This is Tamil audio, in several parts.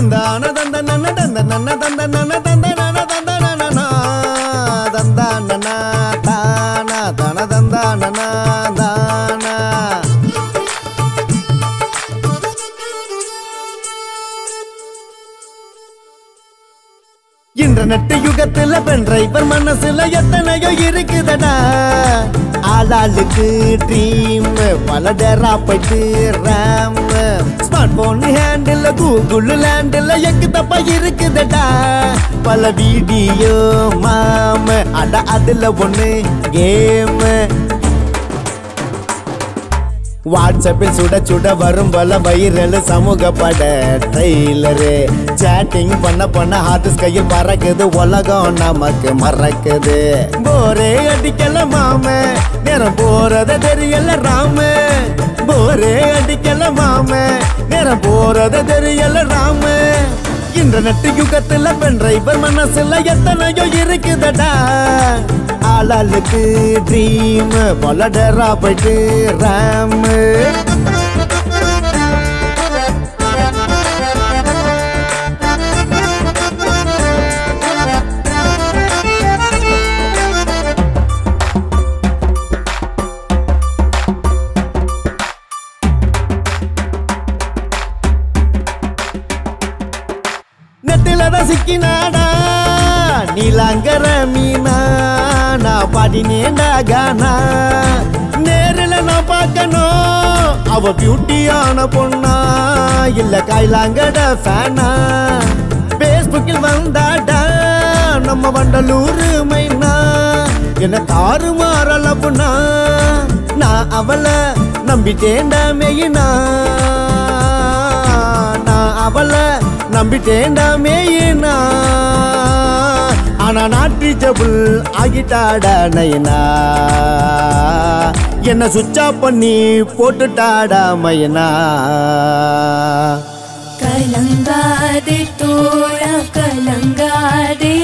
தந்தான தந்த நன்ன தந்த நன்ன தந்த நன்ன தந்த நன தந்த நன தந்தா நனா தானா தன தந்தா நனா தானா இன்டர்நெட் யுகத்துல பென் டிரைவர் மனசுல எத்தனையோ இருக்குதடா ஆளாளுக்கு ட்ரீம் பல டெரா போயிட்டு RAM smart phone handle Google லேண்டில் எக்கு தப்பா இருக்குதடா பல வீடியோ மாம அட அதுல ஒண்ணு கேம் வாட்ஸ்அப்பில் சுட சுட வரும் பல வைரல் சமூக பட ட்ரெய்லரு சேட்டிங் பண்ண பண்ண ஹார்ட் கையில் பறக்குது உலகம் நமக்கு மறக்குது போரே அடிக்கல மாம நேரம் போறத தெரியல ராம போரே அடிக்கல மாம நேரம் போறத தெரியல ராம இன்டர்நெட் யுகத்துல பென் டிரைவர் மனசுல எத்தனையோ இருக்குதடா ஆளாளுக்கு ட்ரீம் பல டெரா போயிட்டு ரேம் நெத்தில தான் சிக்கினாடா நீலாங்கர மீனா நான் பாடினேண்டா கானா நேரில் நான் பார்க்கணும் அவ பியூட்டியான பொண்ணா இல்ல கைலாங்கட ஃபேனா பேஸ்புக்கில் வந்தாடா நம்ம வண்டலூர் மைனா என்ன தாறு மாறலப்புனா நான் அவளை நம்பிட்டேன்டா மெயினா நான் அவளை நம்பிட்டேன்டா மேயினா ஆனா நாட்டு ஜபுள் ஆகிட்டாடா நயனா என்ன சுவிட்ச் ஆஃப் பண்ணி போட்டுட்டாடா மையனா கலங்காதே தோழா கலங்காதே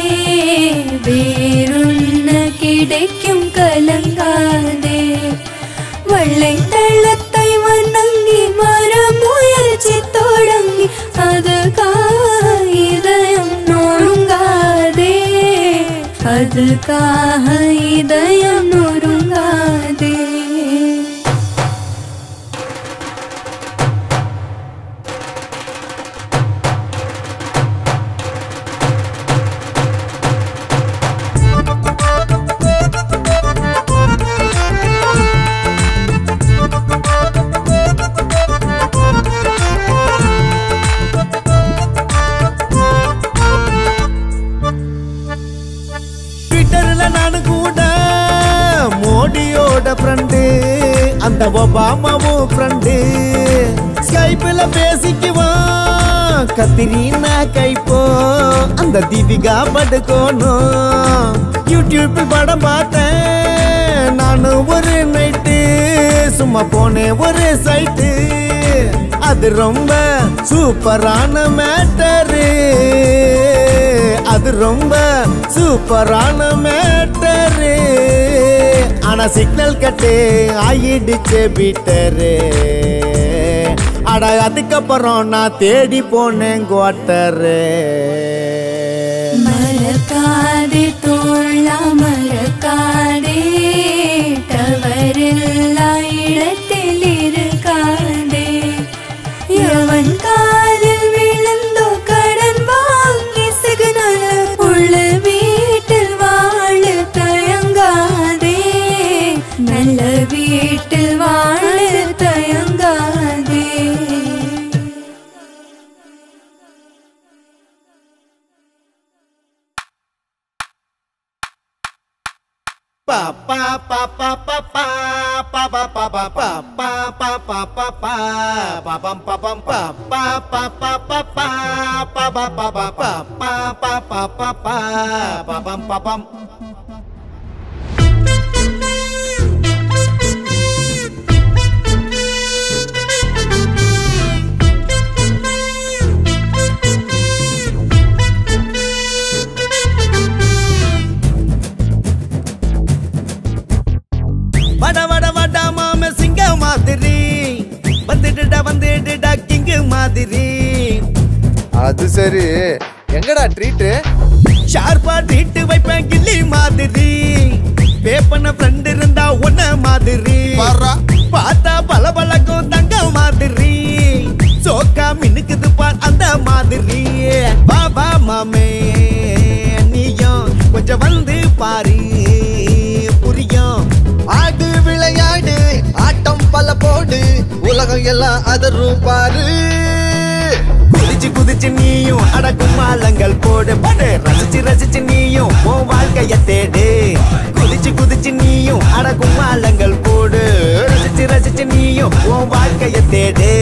வேறொன்ன கிடைக்கும் கலங்காதே வள்ளை தள்ளத்தை வணங்கி வர முயற்சி தொடங்கி அது இதயம் நொறுங்காதே அதுக்காக இதயம் நொறுங்காதே ட்விட்டர்ல நானு கூட மோடியோட ஃப்ரெண்டு அந்த ஒபாமாவும் ஃப்ரெண்டு ஸ்கைப்பில் பேசிக்குவான் கத்திரினா கைப்போ அந்த தீபிகா படுக்கோணும் யூடியூப்பில் படம் பார்த்தேன் நானும் ஒரு நைட்டு சும்மா போனேன் ஒரு சைட்டு அது ரொம்ப சூப்பரான மேட்டரு அது ரொம்ப சூப்பரான மேட்டரு ஆனா சிக்னல் கட்டு ஆயிடுச்சு பீட்டரு அட அதுக்கப்புறம் நான் தேடி போனேன் குவாட்டரு மறக்காதே தோழா மறக்காதே தவறில்லா இடத்தில் இருக்காதே எவன் காலில் விழுந்தோ கடன் வாங்கி சிகுனல உள்ள வீட்டில் வாழ தயங்காதே நல்ல வீட்டில் வாழ தயங்காதே pa pa pa pa pa pa pa pa pa pa pa pa pa pa pa pa pa pam pa pam pa pa pa pa pa pa pa pa pa pa pa pa pa pa pa pa pa pam pa pam வட வட வட மாம சிங்க மாதிரி வந்துடுடா வந்துடுடா கிங்கு மாதிரி அது சரி எங்கடா ட்ரீட்டு ஷார்ப்பா ட்ரீட் வைப்பேன் கில்லி மாதிரி பே பண்ண ஃப்ரெண்ட் இருந்தா ஒன்ன மாதிரி பாருடா. பார்த்தா பல பழக்கம் தங்க மாதிரி சோக்கா மினுக்குது பார் அந்த மாதிரி பாபா மாமே நீயும் கொஞ்சம் வந்து பாரு புரியும் ஆடு விளையாடு ஆட்டம் பல போடு உலகம் எல்லாம் அதரும் பாரு குதிச்சு குதிச்சு நீயும் அடக்கும் மாலங்கள் போடு படு ரசிச்சு ரசிச்சு நீயும் உன் வாழ்க்கைய தேடு குதிச்சு குதிச்சு நீயும் அடக்கும் மாலங்கள் போடு ரசிச்சு ரசிச்சு நீயும் உன் வாழ்க்கைய தேடு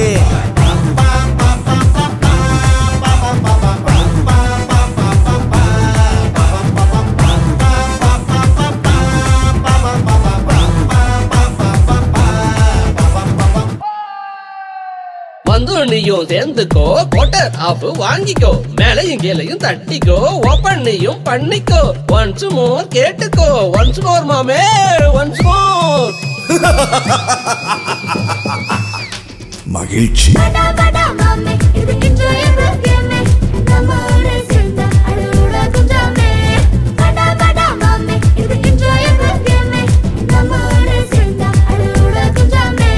வந்து நீயும் சேர்ந்துக்கோ கோட்டர் ஆஃப் வாங்கிக்கோ மேலையும் கீழையும் தட்டிக்கோ ஓப்பன் நீயும் பண்ணிக்கோ ஒன்ஸ் மோர் கேட்டுக்கோ ஒன்ஸ் மோர் மாமே ஒன்ஸ் மோர் மகிழ்ச்சி படா படா மாமே இது enjoyable game நம்ம ஊரே சேர்ந்தா அழகுட குஞ்சாமே படா படா மாமே இது enjoyable game நம்ம ஊரே சேர்ந்தா அழகுட குஞ்சாமே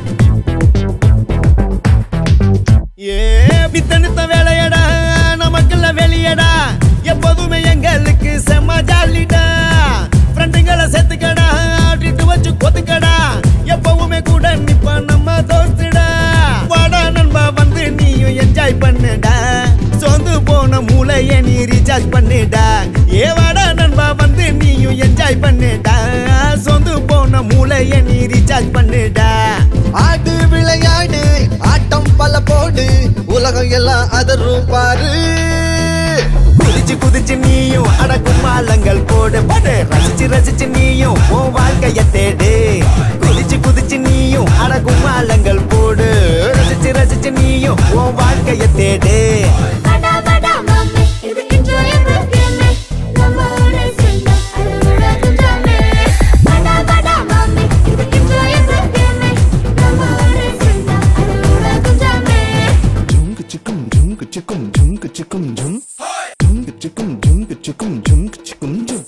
ஏ பித்தனுத்த வேலையடா நமக்குள்ள வெளியடா எப்போதுமே எங்களுக்கு செம்ம ஜாலிடா ஃப்ரெண்டுங்களை சேர்த்துக்கடா ட்ரீட் வச்சு கொத்துக்கடா எப்பவுமே கூட நிப்ப நம்ம தோஸ்துடா வாடா நண்பா வந்து நீயும் என்ஜாய் பண்ணுடா சொந்து போன மூளைய நீ ரீசார்ஜ் பண்ணுடா ஏ வாடா நண்பா வந்து நீயும் என்ஜாய் பண்ணுடா சொந்து போன மூளைய நீ ரீசார்ஜ் பண்ணுடா ஆடு விளையாடு ஆட்டம் பல போடு உலகம் எல்லாம் அதரும் பாரு குதிச்சு குதிச்சு நீயும் அடக்கும் மாலங்கள் போடு படு ரசிச்சு ரசிச்சு நீயும் உன் வாழ்க்கைய தேடு குதிச்சு குதிச்சு நீயும் அடக்கும் மாலங்கள் போடு ரசிச்சு ரசிச்சு நீயும் உன் வாழ்க்கைய தேடு படா படா மாமே இது enjoyable game நம்ம ஊரே சேர்ந்தா அழகுட குஞ்சாமே படா படா மாமே இது enjoyable game நம்ம ஊரே சேர்ந்தா அழகுட குஞ்சாமே ஜுங்கு சிக்கும் ஜுங்கு சிக்கும் ஜுங்கு சிக்கும் ஜும் ஜுங்கு சிக்கும் ஜுங்கு சிக்கும் ஜுங்கு சிக்கும் ஜும்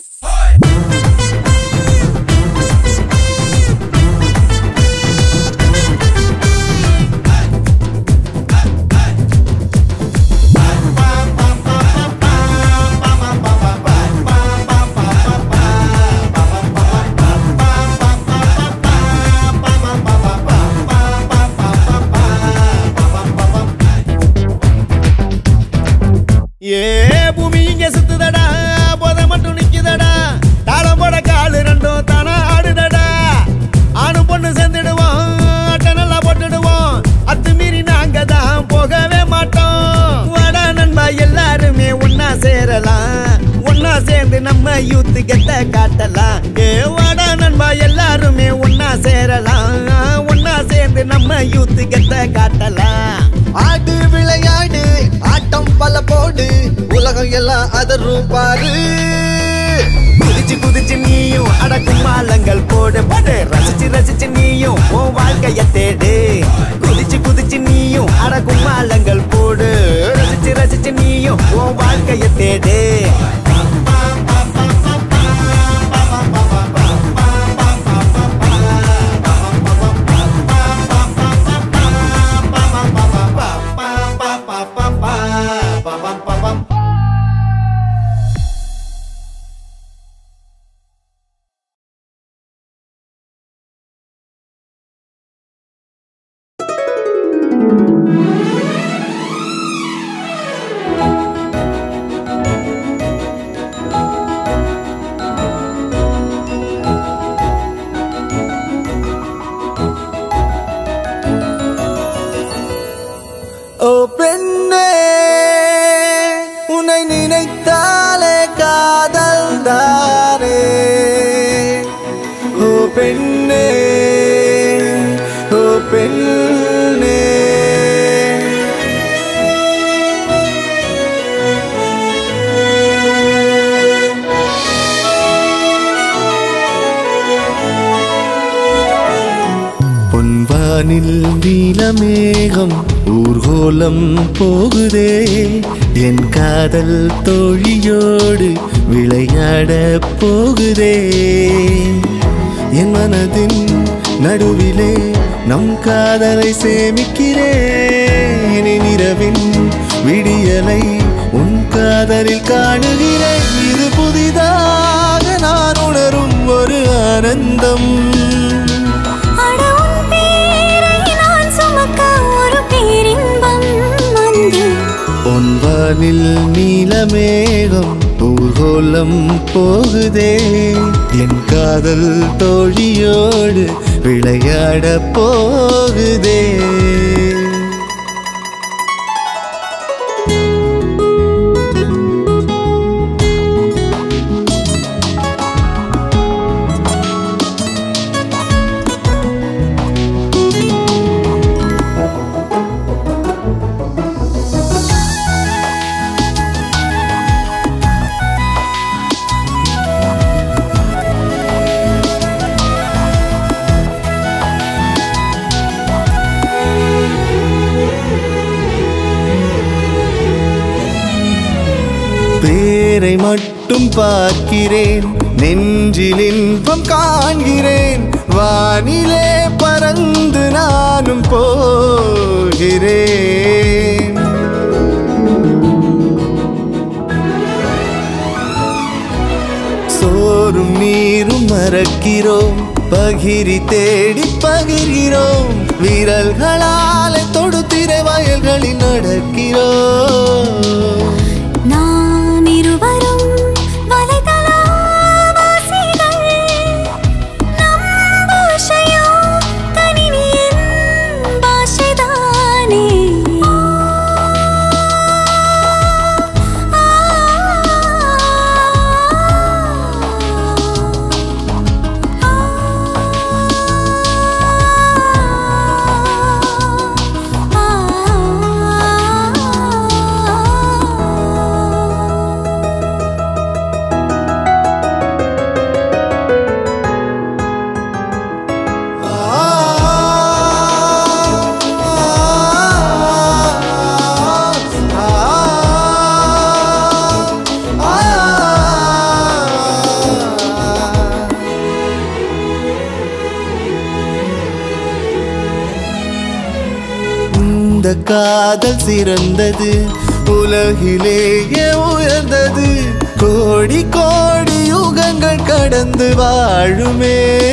ஏ பூமி இங்க சுத்துதடா போத மட்டும் நிக்குதடா தாளம் போட காலு ரெண்டும் தானா ஆடுதடா ஆணும் பொண்ணு சேர்ந்துடுவோம் அட்டை நல்லா போட்டுடுவோம் அத்து மீறி நாங்க தான் போகவே மாட்டோம் வாடா நண்பா எல்லாருமே ஒன்னா சேரலாம் ஒன்னா சேர்ந்து நம்ம யூத்து கெத்த காட்டலாம் ஏ வாடா நண்பா எல்லாருமே ஒன்னா சேரலாம் ஒன்னா சேர்ந்து நம்ம யூத்து கெத்த காட்டலாம் ஆடு விளையாடு ஆட்டம் பல போடு உலகம் எல்லாம் அதரும் பாரு குதிச்சு குதிச்சு நீயும் அடக்கும் மாலங்கள் போடு படு ரசிச்சு ரசிச்சு நீயும் உன் வாழ்க்கைய தேடு குதிச்சு குதிச்சு நீயும் அடக்கும் மாலங்கள் போடு ரசிச்சு ரசிச்சு நீயும் உன் வாழ்க்கைய தேடு வானில் நீலமேகம் ஊர்கோலம் போகுதே என் காதல் தோழியோடு விளையாட போகுதே என் மனதின் நடுவிலே நம் காதலை சேமிக்கிறேன் என் இரவின் விடியலை உன் காதலில் காணுகிறேன் இது புதிதாக நான் உணரும் ஒரு ஆனந்தம் அட உன் பேரை நான் சுமக்க ஒரு பேரின்பம் வந்து பொன்வானில் நீலமேகம் ஊர்கோலம் போகுதே என் காதல் தோழியோடு விளையாட போகுதே பேரை மட்டும் பார்க்கிறேன் நெஞ்சில் இன்பம் காண்கிறேன் வானிலே பறந்து நானும் போகிறேன் சோறும் நீரும் மறக்கிறோம் பகிரி தேடி பகிர்கிறோம் வீரல்களாலே தொடுத்திரை வயல்களில் நடக்கிறோம் நாம் இருவரும் வலைதளவாசிகள். நம் பாஷையோ கணினியின் பாஷைதானே. ஆ, ஆ, ஆ. இந்த காதல் சிறந்தது உலகிலேயே உயர்ந்தது கோடி கோடி யுகங்கள் கடந்து வாழுமே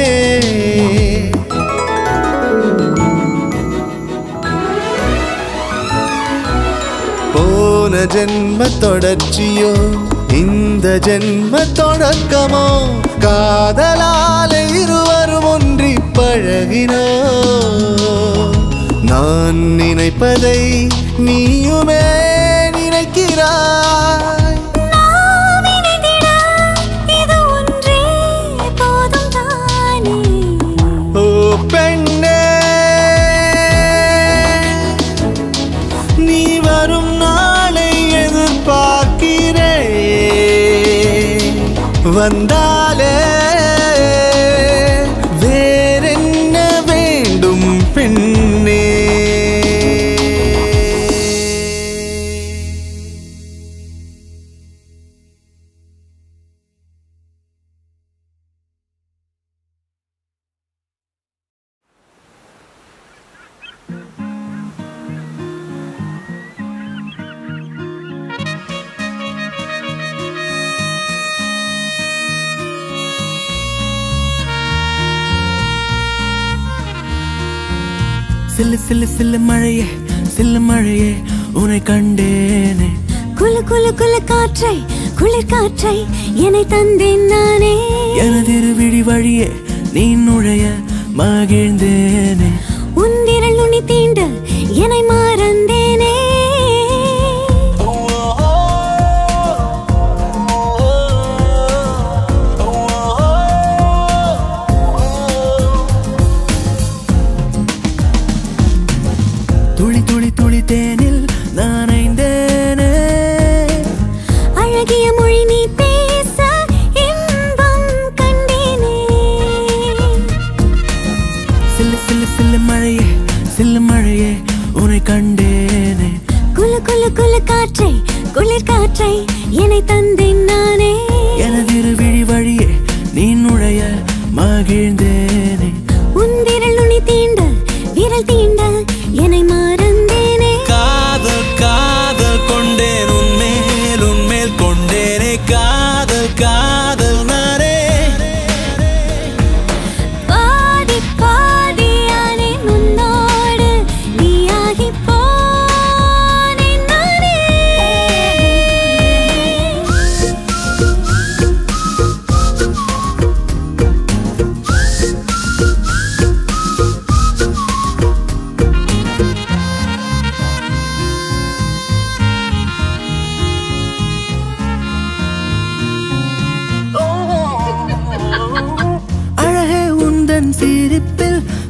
போன ஜென்ம தொடர்ச்சியோ இந்த ஜென்ம தொடக்கமோ காதலாலே இருவரும் ஒன்றி பழகினோ நான் நினைப்பதை நீயுமே நினைக்கிறாய் நாம் இணைந்திட இது ஒன்றே போதும் தானே ஓ பெண்ணே நீ வரும் நாளை எதிர்பார்க்கிறேன் வந்தாலே வேறென்ன வேண்டும் பெண்ணே சில்லு சில்லு சில்லு மழையே சில்லு மழையே உன்னை கண்டேனே குளு குளு குளு காற்றை குளிர் காற்றை என்னை தந்தேன் நானே எனதிரு விழி வழியே நீ நுழைய மகிழ்ந்தேனே உன் விரல் நுனி தீண்ட என்னை மறந்தேனே துளி துளி துளி தேனில் நானைந்தேனே அழகிய மொழி நீ பேச இன்பம் கண்டேனே சில்லு சில்லு சில்லு மழையே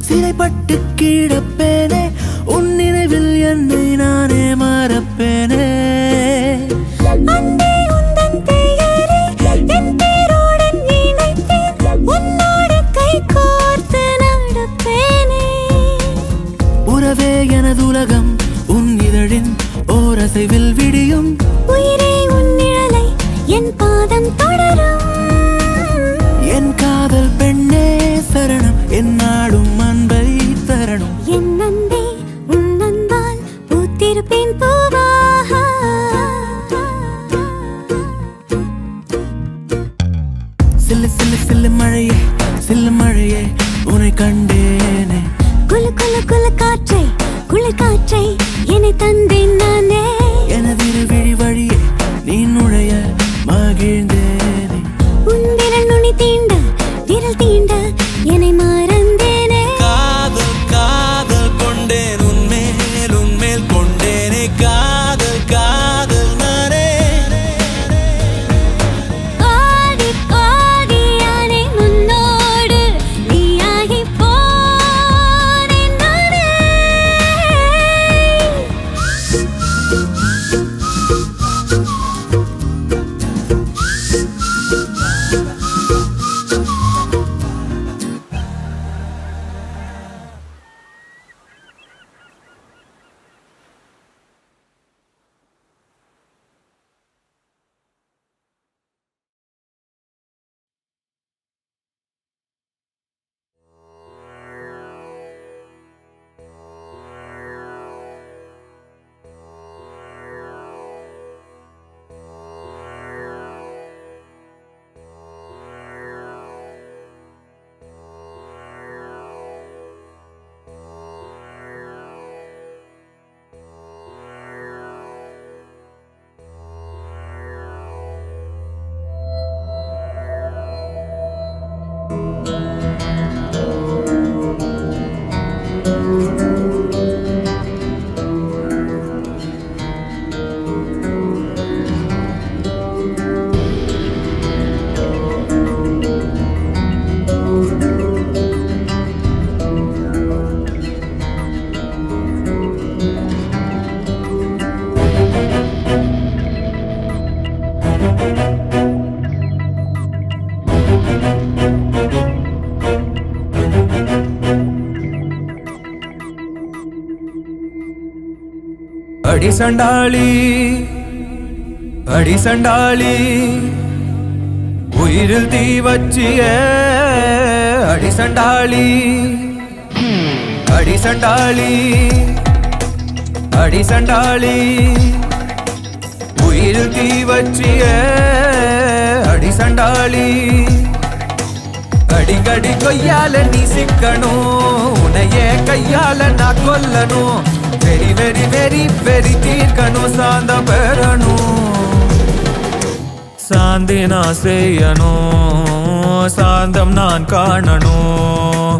சிறைப்பட்டு கிடப்பேனே உன் நினைவில் என்னை நானே மறப்பேனே அன்பே உந்தன் பெயரை என் பேருடன் இணைத்தேன் உன்னோடு கை கோர்த்து நடப்பேனே உறவே எனது உலகம் உன் இதழின் ஓரசைவில் விடியும் உயிரே உன் நிழலை என் பாதம் தொடரும் என் காதல் பெண்ணே சரணம் என் நாடும் அன்பை தரணும் என் அன்பே உன் அன்பால் பூத்திருப்பேன் பூவாக சில்லு சில்லு சில்லு மழையே சில்லு மழையே உன்னை கண்டேனே குலு குலு குலு காற்றை குளிர் காற்றை என்னை தந்தேன் நானே எனதிரு விழி வழியே நீ நுழைய மகிழ்ந்தேனே உன் விரல் நுனி தீண்ட விரல் தீண்ட என்னை மறந்தேனே காதல் காதல் கொண்டேன் உன்மேல் உன்மேல் கொண்டேனே காதல் காதல் நானே ஆடி ஆடியானே உன்னோடு நீயாகி போனேன் நானே அடி சண்டாளி அடி சண்டாளி உயிரில் தீ வச்சிய அடி சண்டாளி அடி சண்டாளி அடி சண்டாளி உயிரில் தீ வச்சிய அடி சண்டாளி அடிக்கடி கொய்யால நீ சிக்கணும் உன்னையே கையால நான் கொல்லணும் வெரி வெரி வெரி வெரி தீர்க்கணும் சாந்த பெறணும் சாந்தி நான் செய்யணும் சாந்தம் நான் காணணும்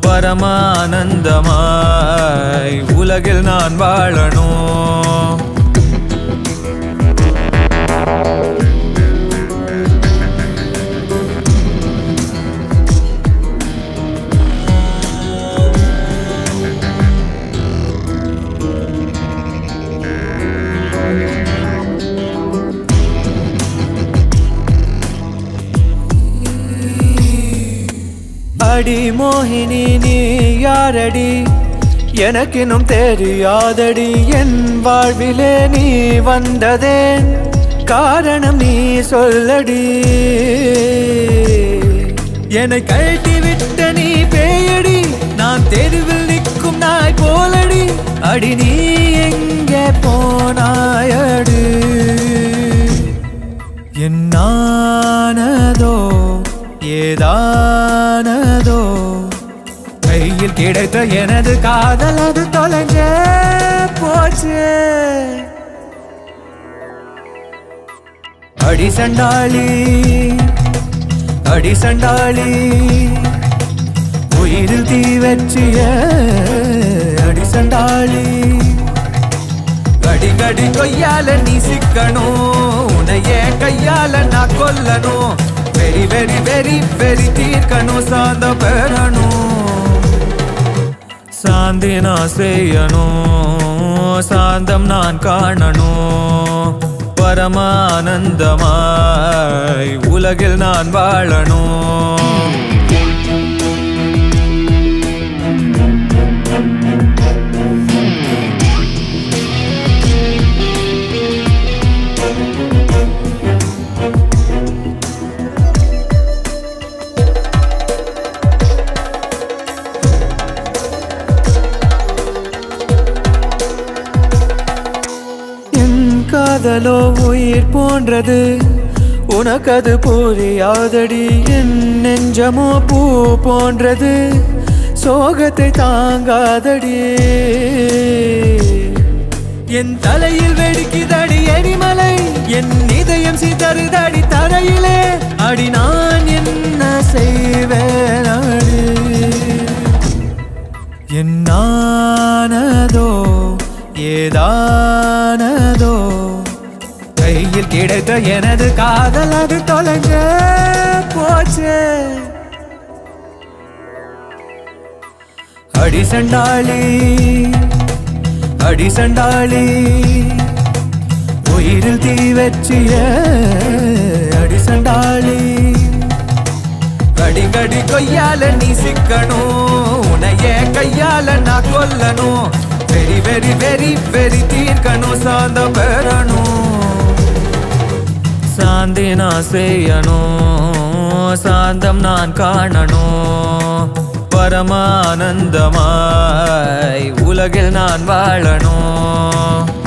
பரமானந்தமாய் உலகில் நான் வாழணும் அடி மோகினி நீ யாரடி எனக்கினும் தெரியாதடி என் வாழ்விலே நீ வந்ததேன் காரணம் நீ சொல்லடி என்னை கழட்டி விட்ட நீ பேயடி நான் தெருவில் நிற்கும் நாய் போலடி அடி நீ எங்கே போனாயடு என்னானதோ ஏதானதோ கையில் கிடைத்த எனது காதல் அது தொலைஞ்சே போச்சு அடி சண்டாளி அடி சண்டாளி உயிரில் தீ வச்சிய அடி சண்டாளி கடி கொய்யால நீ சிக்கணும் உன்னையே கையால நான் கொல்லணும் வெரி வெரி வெரி வெரி தீர்க்கணும் சாந்த பெறணும் சாந்தி நான் செய்யணும் சாந்தம் நான் காணணும் பரமானந்தமாய் உலகில் நான் வாழணும் என் காதலோ உயிர் போன்றது உனக்கது புரியாதடி என் நெஞ்சமோ பூ போன்றது சோகத்தை தாங்காதடி என் தலையில் வெடிக்குதடி எரிமலை என் இதயம் சிதறுதடி தரையிலே அடி நான் என்ன செய்வேன் அடி என்னானதோ ஏதானதோ கையில் கிடைத்த எனது காதல் அது தொலைஞ்ச போச்சே அடி சண்டாளி அடி சண்டாளி உயிரில் தீ வச்சிய அடி சண்டாளி அடிக்கடி கொய்யால நீ சிக்கணும் உனைய கையால நான் கொல்லணும் வெரி வெரி வெரி வெரி தீர்க்கணும் சாந்த பெறணும் சாந்தி நான் செய்யணும் சாந்தம் நான் காணணும் பரமானந்தமாய் உலகில் நான் வாழணும்